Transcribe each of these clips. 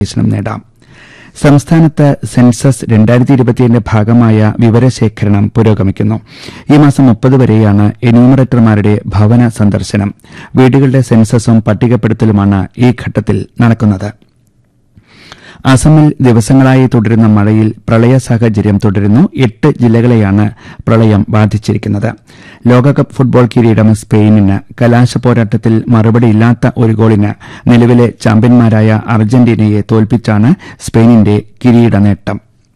പ്രവേശനം നേടാം സംസ്ഥാനത്ത് സെൻസസ് രണ്ടായിരത്തി ഇരുപത്തിയേഴിന്റെ ഭാഗമായ വിവരശേഖരണം പുരോഗമിക്കുന്നു ഈ മാസം മുപ്പത് വരെയാണ് എന്യൂമറേറ്റർമാരുടെ ഭവന സന്ദർശനം വീടുകളുടെ സെൻസസും പട്ടികപ്പെടുത്തലുമാണ് ഈ ഘട്ടത്തിൽ നടക്കുന്നത് അസമിൽ ദിവസങ്ങളായി തുടരുന്ന മഴയിൽ പ്രളയ സാഹചര്യം തുടരുന്നു എട്ട് ജില്ലകളെയാണ് പ്രളയം ബാധിച്ചിരിക്കുന്നത് ലോകകപ്പ് ഫുട്ബോൾ കിരീടം സ്പെയിനിന് കലാശ പോരാട്ടത്തിൽ മറുപടിയില്ലാത്ത ഒരു ഗോളിന് നിലവിലെ ചാമ്പ്യന്മാരായ അർജന്റീനയെ തോൽപ്പിച്ചാണ് സ്പെയിനിന്റെ കിരീട നേട്ടം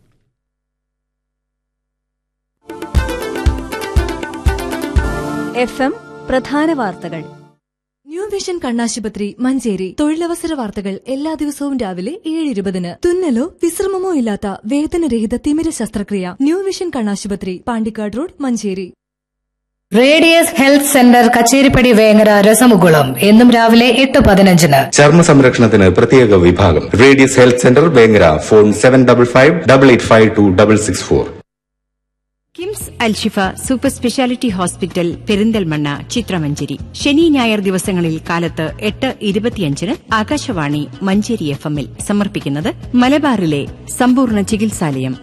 എഫ് എം പ്രധാന വാർത്തകൾ ന്യൂ വിഷൻ കണ്ണാശുപത്രി മഞ്ചേരി തൊഴിലവസര വാർത്തകൾ എല്ലാ ദിവസവും രാവിലെ ഏഴ് ഇരുപതിന് തുന്നലോ വിശ്രമമോ ഇല്ലാത്ത വേദനരഹിത തിമിര ശസ്ത്രക്രിയ ന്യൂ വിഷൻ കണ്ണാശുപത്രി Pandikkad road Manjeri radius health centre Kacheripadi Vengara രസമുകുളം എന്നും രാവിലെ എട്ട് പതിനഞ്ചിന് ചർമ്മ സംരക്ഷണത്തിന് പ്രത്യേക വിഭാഗം radius health centre Vengara phone seven double five double eight five two double six four KIMS Alshifa super speciality hospital Perinthalmanna ചിത്രമഞ്ചേരി ശനി ഞായർ ദിവസങ്ങളിൽ കാലത്ത് എട്ട് ഇരുപത്തിയഞ്ചിന് ആകാശവാണി മഞ്ചേരി എഫ് എമ്മിൽ സമർപ്പിക്കുന്നത് മലബാറിലെ സമ്പൂർണ്ണ ചികിത്സാലയം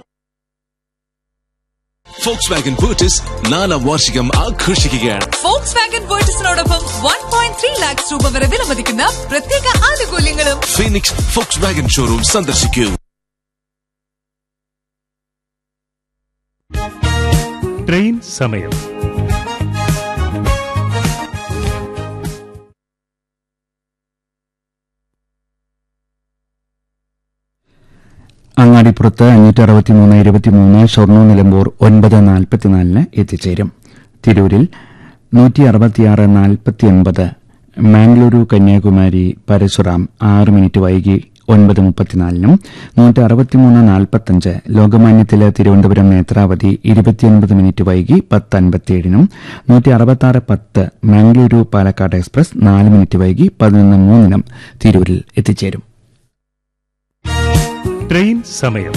ഫോക്സ് വാഗൻ ബൂട്ടിസ് നാലാം വാർഷികം ആഘോഷിക്കുകയാണ് ഫോക്സ് വാഗൻ വേർട്ടസിനോടൊപ്പം വൺ പോയിന്റ് ത്രീ ലാക്സ് രൂപ വരെ വിലമതിക്കുന്ന പ്രത്യേക ആനുകൂല്യങ്ങളും ഫീനിക്സ് ഫോക്സ് വാഗൻ ഷോറൂം സന്ദർശിക്കൂ ട്രെയിൻ സമയം അങ്ങാടിപ്പുറത്ത് അഞ്ഞൂറ്റി അറുപത്തിമൂന്ന് ഇരുപത്തിമൂന്ന് ഷൊർണൂർ നിലമ്പൂർ ഒൻപത് നാൽപ്പത്തിനാലിന് എത്തിച്ചേരും തിരൂരിൽ നൂറ്റി അറുപത്തിയാറ് നാൽപ്പത്തിയൊൻപത് മാംഗ്ലൂരു കന്യാകുമാരി പരശുറാം ആറ് മിനിറ്റ് വൈകി ഒൻപത് മുപ്പത്തിനാലിനും നൂറ്റി അറുപത്തിമൂന്ന് നാൽപ്പത്തഞ്ച് ലോകമാന്യത്തിലെ തിരുവനന്തപുരം നേത്രാവതി ഇരുപത്തിയൊൻപത് മിനിറ്റ് വൈകി പത്ത് അൻപത്തിയേഴിനും നൂറ്റി അറുപത്തിയാറ് പത്ത് മാംഗ്ലൂരു പാലക്കാട് എക്സ്പ്രസ് നാല് മിനിറ്റ് വൈകി പതിനൊന്ന് മൂന്നിനും തിരൂരിൽ എത്തിച്ചേരും ട്രെയിൻ സമയം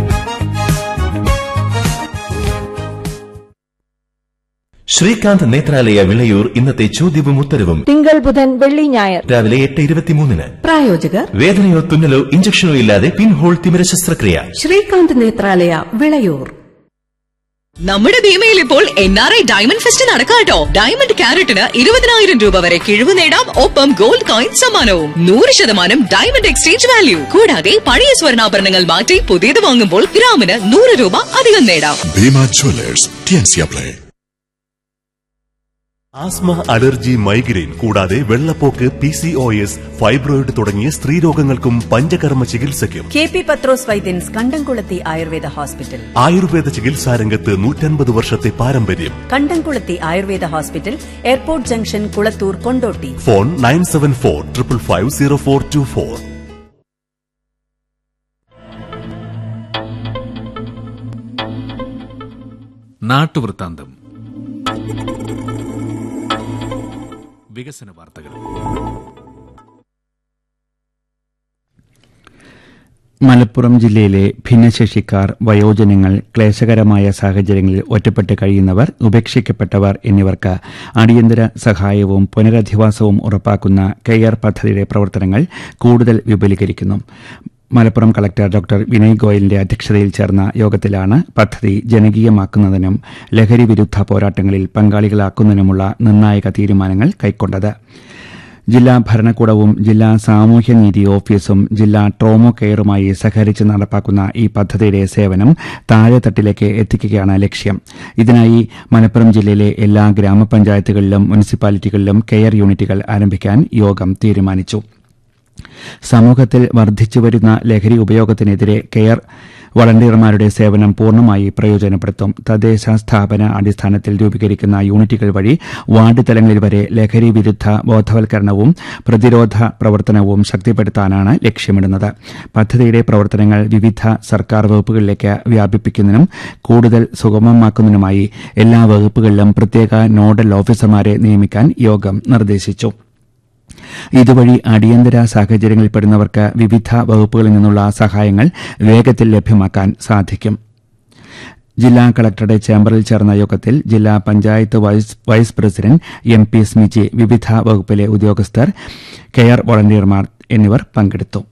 ശ്രീകാന്ത് നേത്രാലയ വിളയൂർ ഇന്നത്തെ ചോദ്യവും ഉത്തരവും തിങ്കൾ ബുധൻ വെള്ളി ഞായർ രാവിലെ എട്ട് ഇരുപത്തിമൂന്നിന് പ്രായോജകർ വേദനയോ തുന്നലോ ഇഞ്ചക്ഷനോ ഇല്ലാതെ പിൻഹോൾ തിമിര ശസ്ത്രക്രിയ ശ്രീകാന്ത് നേത്രാലയ വിളയൂർ നമ്മുടെ ഭീമയിൽ ഇപ്പോൾ N R I diamond fest നടക്കാട്ടോ ഡയമണ്ട് ക്യാരറ്റിന് ഇരുപതിനായിരം രൂപ വരെ കിഴിവ് നേടാം ഒപ്പം ഗോൾഡ് കോയിൻ സമ്മാനവും നൂറ് ശതമാനം ഡയമണ്ട് എക്സ്ചേഞ്ച് വാല്യൂ കൂടാതെ പഴയ സ്വർണ്ണാഭരണങ്ങൾ മാറ്റി പുതിയത് വാങ്ങുമ്പോൾ ഗ്രാമിന് നൂറ് രൂപ അധികം നേടാം Bhima jewellers TNC apply asthma allergy migraine കൂടാതെ വെള്ളപ്പോക്ക് P C O S fibroid തുടങ്ങിയ സ്ത്രീരോഗങ്ങൾക്കും പഞ്ചകർമ്മ ചികിത്സയ്ക്കും കെ പി പത്രോസ് വൈദ്യൻസ് കണ്ടംകുളത്തി ആയുർവേദ ഹോസ്പിറ്റൽ ആയുർവേദ ചികിത്സാരംഗത്ത് നൂറ്റൻപത് വർഷത്തെ പാരമ്പര്യം Kandamkulathi ayurveda hospital airport junction Kulathur Kondotty phone nine seven four triple five zero four two four നാട്ടുവൃത്താന്തം വികസന വാർത്തകൾ മലപ്പുറം ജില്ലയിലെ ഭിന്നശേഷിക്കാർ വയോജനങ്ങൾ ക്ലേശകരമായ സാഹചര്യങ്ങളിൽ ഒറ്റപ്പെട്ട് കഴിയുന്നവർ ഉപേക്ഷിക്കപ്പെട്ടവർ എന്നിവർക്ക് അടിയന്തര സഹായവും പുനരധിവാസവും ഉറപ്പാക്കുന്ന കെയർ പദ്ധതിയുടെ പ്രവർത്തനങ്ങൾ കൂടുതൽ വിപുലീകരിക്കുന്നു മലപ്പുറം കളക്ടർ ഡോക്ടർ വിനയ് ഗോയലിന്റെ അധ്യക്ഷതയിൽ ചേർന്ന യോഗത്തിലാണ് പദ്ധതി ജനകീയമാക്കുന്നതിനും ലഹരി വിരുദ്ധ പോരാട്ടങ്ങളിൽ പങ്കാളികളാക്കുന്നതിനുമുള്ള നിർണായക തീരുമാനങ്ങൾ കൈക്കൊണ്ടത് ജില്ലാ ഭരണകൂടവും ജില്ലാ സാമൂഹ്യനീതി ഓഫീസും ജില്ലാ ട്രോമോ കെയറുമായി സഹകരിച്ച് നടപ്പാക്കുന്ന ഈ പദ്ധതിയുടെ സേവനം താഴെത്തട്ടിലേക്ക് എത്തിക്കുകയാണ് ലക്ഷ്യം ഇതിനായി മലപ്പുറം ജില്ലയിലെ എല്ലാ ഗ്രാമപഞ്ചായത്തുകളിലും മുനിസിപ്പാലിറ്റികളിലും കെയർ യൂണിറ്റുകൾ ആരംഭിക്കാൻ യോഗം തീരുമാനിച്ചു സമൂഹത്തിൽ വർദ്ധിച്ചുവരുന്ന ലഹരി ഉപയോഗത്തിനെതിരെ കെയർ വളണ്ടിയർമാരുടെ സേവനം പൂർണ്ണമായി പ്രയോജനപ്പെടുത്തും തദ്ദേശ സ്ഥാപന അടിസ്ഥാനത്തിൽ രൂപീകരിക്കുന്ന യൂണിറ്റുകൾ വഴി വാർഡ് തലങ്ങളിൽ വരെ ലഹരി വിരുദ്ധ ബോധവൽക്കരണവും പ്രതിരോധ പ്രവർത്തനവും ശക്തിപ്പെടുത്താനാണ് ലക്ഷ്യമിടുന്നത് പദ്ധതിയുടെ പ്രവർത്തനങ്ങൾ വിവിധ സർക്കാർ വകുപ്പുകളിലേക്ക് വ്യാപിപ്പിക്കുന്നതിനും കൂടുതൽ സുഗമമാക്കുന്നതിനുമായി എല്ലാ വകുപ്പുകളിലും പ്രത്യേക നോഡൽ ഓഫീസർമാരെ നിയമിക്കാൻ യോഗം നിർദ്ദേശിച്ചു ഇതുവഴി അടിയന്തര സാഹചര്യങ്ങളിൽപ്പെടുന്നവർക്ക് വിവിധ വകുപ്പുകളിൽ നിന്നുള്ള സഹായങ്ങൾ വേഗത്തിൽ ലഭ്യമാക്കാൻ സാധിക്കും ജില്ലാ കളക്ടറുടെ ചേംബറിൽ ചേർന്ന യോഗത്തിൽ ജില്ലാ panchayat vice vice president M P Smiji വിവിധ വകുപ്പിലെ ഉദ്യോഗസ്ഥർ കെയർ വോളണ്ടിയർമാർ എന്നിവർ പങ്കെടുത്തു